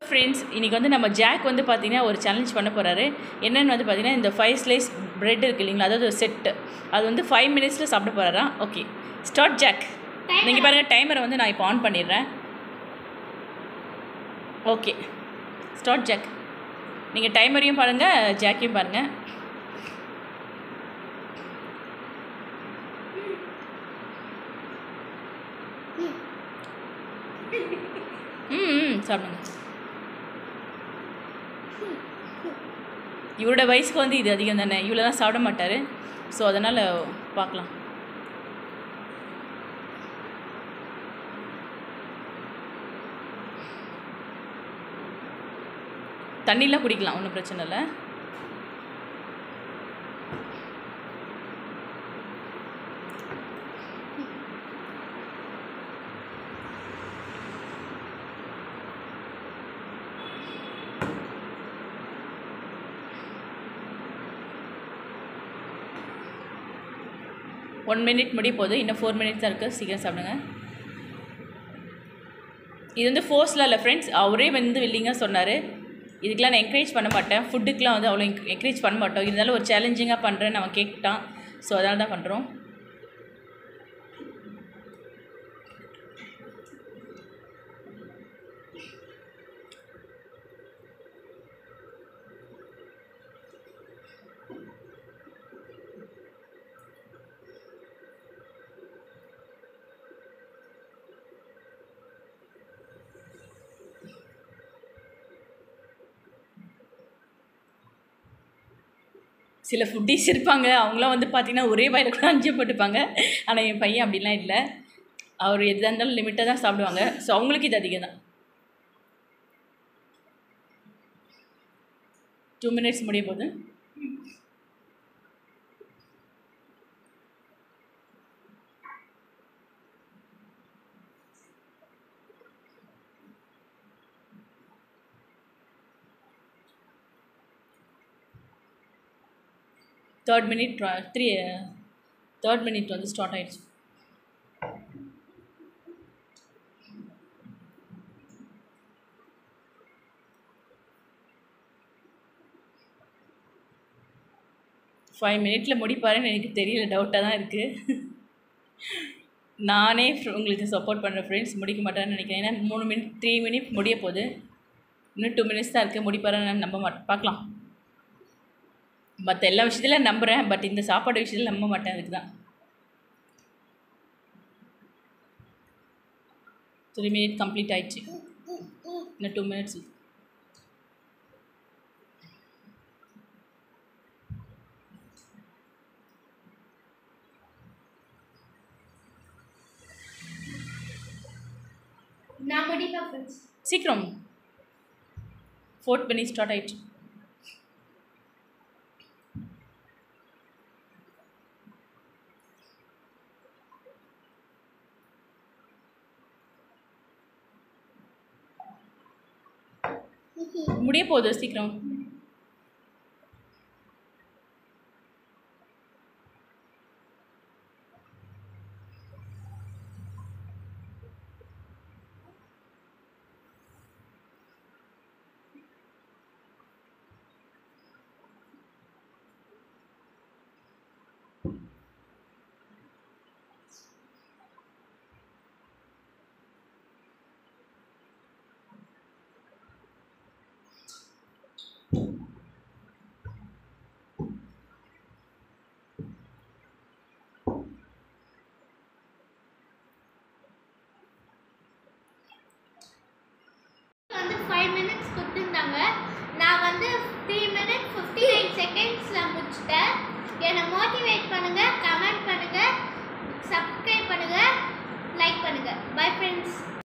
friends இன்றைக்கி வந்து நம்ம ஜாக் வந்து பார்த்தீங்கன்னா ஒரு சேலஞ்ச் பண்ண போகிறாரு என்னென்னு வந்து பார்த்தீங்கன்னா இந்த ஃபைவ் ஸ்லைஸ் பிரெட் இருக்கு இல்லைங்களா அதாவது ஒரு செட்டு அது வந்து ஃபைவ் மினிட்ஸில் சாப்பிட போகிறாராம் ஓகே ஸ்டார்ட் ஜாக் நீங்கள் பாருங்கள் டைமரை வந்து நான் இப்போ ஆன் பண்ணிடுறேன் ஓகே ஸ்டார்ட் ஜாக் நீங்கள் டைமரையும் பாருங்கள் ஜாக்கையும் பாருங்கள் ம் ம் சாப்பிடுங்க இவரோட வயசுக்கு வந்து இது அதிகம் தானே இவ்வளோ தான் சாப்பிட மாட்டார் ஸோ அதனால் பார்க்கலாம் தண்ணிலாம் குடிக்கலாம் ஒன்றும் பிரச்சனை இல்லை ஒன் மினிட் முடிய போகுது இன்னும் ஃபோர் மினிட்ஸ் தான் இருக்குது சீக்கிரம் சாப்பிடுங்க இது வந்து ஃபோர்ஸ்லாம் இல்லை ஃப்ரெண்ட்ஸ் அவரே வந்து வில்லிங்காக சொன்னார் இதுக்கெலாம் நான் என்கரேஜ் பண்ண மாட்டேன் ஃபுட்டுக்கெலாம் வந்து அவ்வளோ என்கரேஜ் பண்ண மாட்டோம் இருந்தாலும் ஒரு சேலஞ்சிங்காக பண்ணுறேன்னு அவன் கேட்டான் ஸோ அதனால தான் பண்ணுறோம் சில ஃபுட்டீஸ் இருப்பாங்க அவங்களாம் வந்து பார்த்திங்கன்னா ஒரே வாயில் கூட அஞ்சு போட்டுப்பாங்க ஆனால் என் பையன் அப்படிலாம் இல்லை அவர் எதாக இருந்தாலும் லிமிட்டாக தான் சாப்பிடுவாங்க ஸோ அவங்களுக்கு இது அதிகம் தான் டூ மினிட்ஸ் முடிய போகுது third minute three third minute வந்து ஸ்டார்ட் ஆயிடுச்சு ஃபைவ் மினிட்ல முடிப்பாருன்னு எனக்கு தெரியல டவுட்டாக தான் இருக்குது நானே fr- உங்களுக்கு சப்போர்ட் பண்ணுறேன் ஃப்ரெண்ட்ஸ் முடிக்க மாட்டேன்னு நினைக்கிறேன் ஏன்னா மூணு மினிட் த்ரீ மினிட் முடிய போகுது இன்னும் டூ மினிட்ஸ் தான் இருக்குது முடிப்பாருன்னு நம்ப மாட்டேன் பார்க்கலாம் மற்ற எல்லா விஷயத்துலையும் நம்புகிறேன் பட் இந்த சாப்பாடு விஷயத்தில் நம்ப மாட்டேன் அதுக்கு தான் த்ரீ மினிட் கம்ப்ளீட் ஆயிடுச்சு இன்னும் டூ மினிட்ஸ் நான் முடிப்பேன் ஃப்ரெண்ட்ஸ் சீக்கிரம் ஃபோர்த் மினிட் ஸ்டார்ட் ஆயிடுச்சு முடிய போகுது சீக்கிரம் வந்து ஃபைவ் மினிட்ஸ் கொடுத்துருந்தாங்க நான் வந்து த்ரீ மினிட் ஃபிஃப்டி நைன் செகண்ட்ஸில் முடிச்சிட்டேன் என்னை மோட்டிவேட் பண்ணுங்கள் கமெண்ட் பண்ணுங்கள் சப்ஸ்கிரைப் பண்ணுங்கள் லைக் பண்ணுங்கள் பை ஃப்ரெண்ட்ஸ்